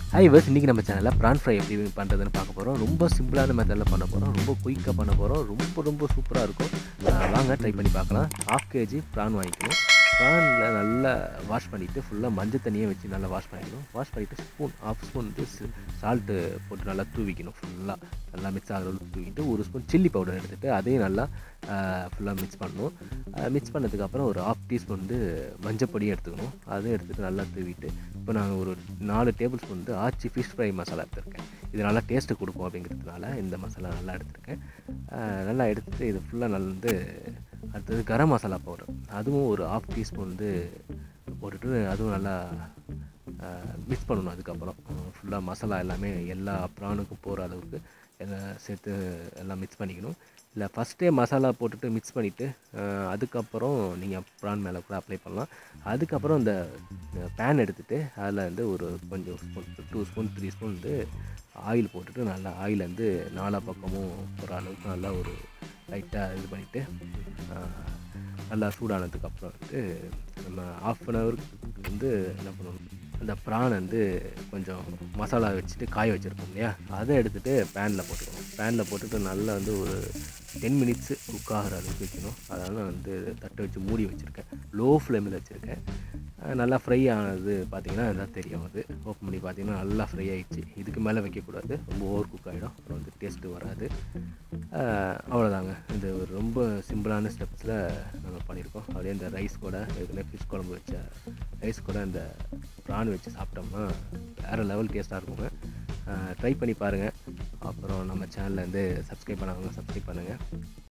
high verse இன்றைக்கி நம்ம சேனலில் ப்ரான் ஃப்ரை எப்படி பண்ணுறதுன்னு பார்க்க போகிறோம் ரொம்ப சிம்பிளான மெத்தடில் பண்ண போகிறோம் ரொம்ப குயிக்காக பண்ண போகிறோம் ரொம்ப ரொம்ப சூப்பராக இருக்கும் அஹ் வாங்க ட்ரை பண்ணி பார்க்கலாம் ஹாஃப் கேஜி ப்ரான் வாங்கிக்கணும் ப்ரானில் நல்லா வாஷ் பண்ணிவிட்டு ஃபுல்லாக மஞ்சள் தண்ணியை வச்சு நல்லா வாஷ் பண்ணிக்கணும் வாஷ் பண்ணிவிட்டு ஸ்பூன் ஹாஃப் ஸ்பூன் வந்து சால்ட்டு போட்டு நல்லா தூவிக்கணும் ஃபுல்லாக நல்லா மிக்ஸ் ஆகிற அளவுக்கு தூவிட்டு ஒரு ஸ்பூன் சில்லி பவுடர் எடுத்துகிட்டு அதையும் நல்லா ஃபுல்லாக மிக்ஸ் பண்ணணும் மிக்ஸ் பண்ணதுக்கப்புறம் ஒரு ஹாஃப் டீஸ்பூன் வந்து மஞ்சப்பொடியும் எடுத்துக்கணும் அதையும் எடுத்துகிட்டு நல்லா தூவிட்டு இப்போ நான் ஒரு நாலு டேபிள் ஸ்பூன் வந்து ஆச்சி ஃபிஷ் ஃப்ரை மசாலா எடுத்திருக்கேன் இது நல்லா டேஸ்ட்டு கொடுக்கும் அப்படிங்கிறதுனால இந்த மசாலா நல்லா எடுத்திருக்கேன் அஹ் நல்லா எடுத்துட்டு இது ஃபுல்லாக நல்லா வந்து அடுத்தது கரம் மசாலா பவுடர் அதுவும் ஒரு ஹாஃப் டீஸ்பூன் வந்து போட்டுட்டு அதுவும் நல்லா மிக்ஸ் பண்ணணும் அதுக்கப்புறம் ஃபுல்லாக மசாலா எல்லாமே எல்லா ப்ரானுக்கும் போகிற அளவுக்கு எல்லாம் சேர்த்து எல்லாம் மிக்ஸ் பண்ணிக்கணும் இல்லை ஃபஸ்ட்டே மசாலா போட்டுட்டு மிக்ஸ் பண்ணிவிட்டு அதுக்கப்புறம் நீங்கள் ப்ரான் மேலே கூட அப்ளை பண்ணலாம் அதுக்கப்புறம் இந்த பேன் எடுத்துகிட்டு அதில் வந்து ஒரு கொஞ்சம் spoon two spoon three spoon வந்து ஆயில் போட்டுட்டு நல்லா ஆயில் வந்து நாலா பக்கமும் போகிற அளவுக்கு நல்லா ஒரு லைட்டாக இது பண்ணிவிட்டு நல்லா சூடானதுக்கப்புறம் வந்து நம்ம ஆஃப் அன் ஹவருக்கு வந்து என்ன பண்ணணும் அந்த ப்ரான் வந்து கொஞ்சம் மசாலா வச்சுட்டு காய வச்சுருக்கோம் இல்லையா அதை எடுத்துகிட்டு பேனில் போட்டுக்கணும் பேனில் போட்டுட்டு நல்லா வந்து ஒரு டென் மினிட்ஸு குக் ஆகிற அளவுக்கு வைக்கணும் அதனால் நான் வந்து தட்டை வச்சு மூடி வச்சுருக்கேன் லோ ஃப்ளேமில் வச்சுருக்கேன் நல்லா ஃப்ரை ஆனது பார்த்தீங்கன்னா அதான் தெரியும் அது ஓப்பன் பண்ணி பார்த்தீங்கன்னா நல்லா ஃப்ரை ஆகிடுச்சு இதுக்கு மேலே வைக்கக்கூடாது ரொம்ப ஓவர் குக் ஆகிடும் அப்புறம் வந்து டேஸ்ட்டு வராது அவ்வளோதாங்க இது ஒரு ரொம்ப சிம்பிளான ஸ்டெப்ஸில் நம்ம பண்ணியிருக்கோம் அப்படியே இந்த ரைஸ் கூட ஏற்கனவே ஃபிஷ் குழம்பு வச்ச ரைஸ் கூட இந்த ப்ரான் வச்சு சாப்பிட்டோம்னா வேறு லெவல் டேஸ்ட்டாக இருக்குங்க ட்ரை பண்ணி பாருங்கள் அப்புறம் நம்ம சேனலில் வந்து சப்ஸ்கிரைப் பண்ணாதவங்க சப்ஸ்கிரைப் பண்ணுங்கள்